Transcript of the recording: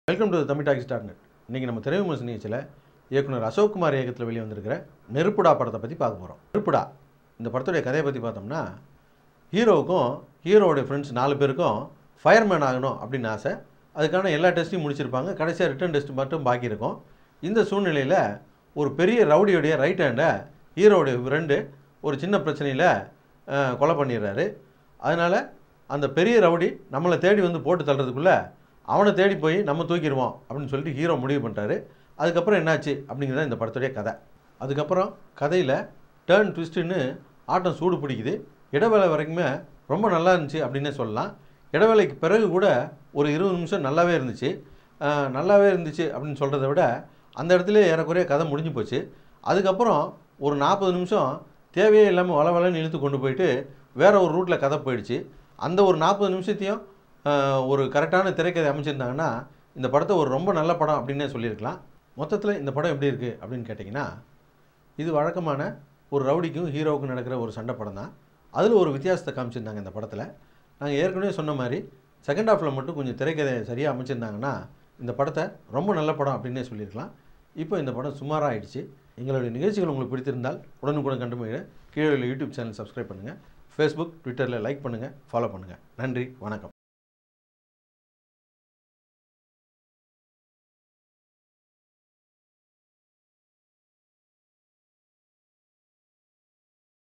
welcome to Tamil talks dot net இன்றைக்கி நம்ம திரை விமர்சன நிகழ்ச்சியில் இயக்குனர் அசோக் குமார் இயக்கத்தில் வெளியே வந்திருக்கிற நெருப்புடா படத்தை பற்றி பார்க்க போகிறோம் நெருப்புடா இந்த படத்துடைய கதையை பற்றி பார்த்தோம்னா ஹீரோவுக்கும் ஹீரோவுடைய ஃப்ரெண்ட்ஸ் நாலு பேருக்கும் ஃபயர்மேன் ஆகணும் அப்படின்னு ஆசை அதுக்கான எல்லா டெஸ்ட்டையும் முடிச்சிருப்பாங்க கடைசியாக ரிட்டன் டெஸ்ட் மட்டும் பாக்கி இருக்கும் இந்த சூழ்நிலையில் ஒரு பெரிய ரவுடியோடைய ரைட் ஹேண்டை ஹீரோவுடைய ஃப்ரெண்டு ஒரு சின்ன பிரச்சனையில் அஹ், கொலை பண்ணிடுறாரு அதனால் அந்த பெரிய ரவுடி நம்மளை தேடி வந்து போட்டு தள்ளுறதுக்குள்ளே அவனை தேடி போய் நம்ம தூக்கிடுவோம் அப்படின்னு சொல்லிட்டு ஹீரோ முடிவு பண்ணிட்டாரு அதுக்கப்புறம் என்னாச்சு அப்படிங்கிறது இந்த படத்துடைய கதை அதுக்கப்புறம் கதையில் டேர்ன் ட்விஸ்ட்டுன்னு ஆட்டம் சூடு பிடிக்குது இடைவேளை வரைக்குமே ரொம்ப நல்லா இருந்துச்சு அப்படின்னே சொல்லலாம் இடைவேளைக்கு பிறகு கூட ஒரு இருபது நிமிஷம் நல்லாவே இருந்துச்சு அஹ், நல்லாவே இருந்துச்சு அப்படின்னு சொல்கிறத விட அந்த இடத்துல ஏறக்குறைய கதை முடிஞ்சு போச்சு அதுக்கப்புறம் ஒரு நாற்பது நிமிஷம் தேவையே இல்லாமல் வளவலன்னு இழுத்து கொண்டு போயிட்டு வேற ஒரு ரூட்டில் கதை போயிடுச்சு அந்த ஒரு நாற்பது நிமிஷத்தையும் ஆஹ், ஒரு கரெக்டான திரைக்கதை அமைச்சிருந்தாங்கன்னா இந்த படத்தை ஒரு ரொம்ப நல்ல படம் அப்படின்னே சொல்லியிருக்கலாம் மொத்தத்தில் இந்த படம் எப்படி இருக்குது அப்படின்னு கேட்டிங்கன்னா இது வழக்கமான ஒரு ரவுடிக்கும் ஹீரோவுக்கும் நடக்கிற ஒரு சண்டை படம் தான் அதில் ஒரு வித்தியாசத்தை காமிச்சிருந்தாங்க இந்த படத்தில் நாங்கள் ஏற்கனவே சொன்ன மாதிரி செகண்ட் ஹாஃபில் மட்டும் கொஞ்சம் திரைக்கதை சரியாக அமைச்சிருந்தாங்கன்னா இந்த படத்தை ரொம்ப நல்ல படம் அப்படின்னே சொல்லியிருக்கலாம் இப்போ இந்த படம் சுமாராக ஆயிடுச்சு எங்களுடைய நிகழ்ச்சிகள் உங்களுக்கு பிடித்திருந்தால் உடனுக்குடன் கண்டுபிடிக்க கீழே உள்ள யூடியூப் சேனல் சப்ஸ்கிரைப் பண்ணுங்கள் ஃபேஸ்புக் ட்விட்டரில் லைக் பண்ணுங்கள் ஃபாலோ பண்ணுங்கள் நன்றி வணக்கம்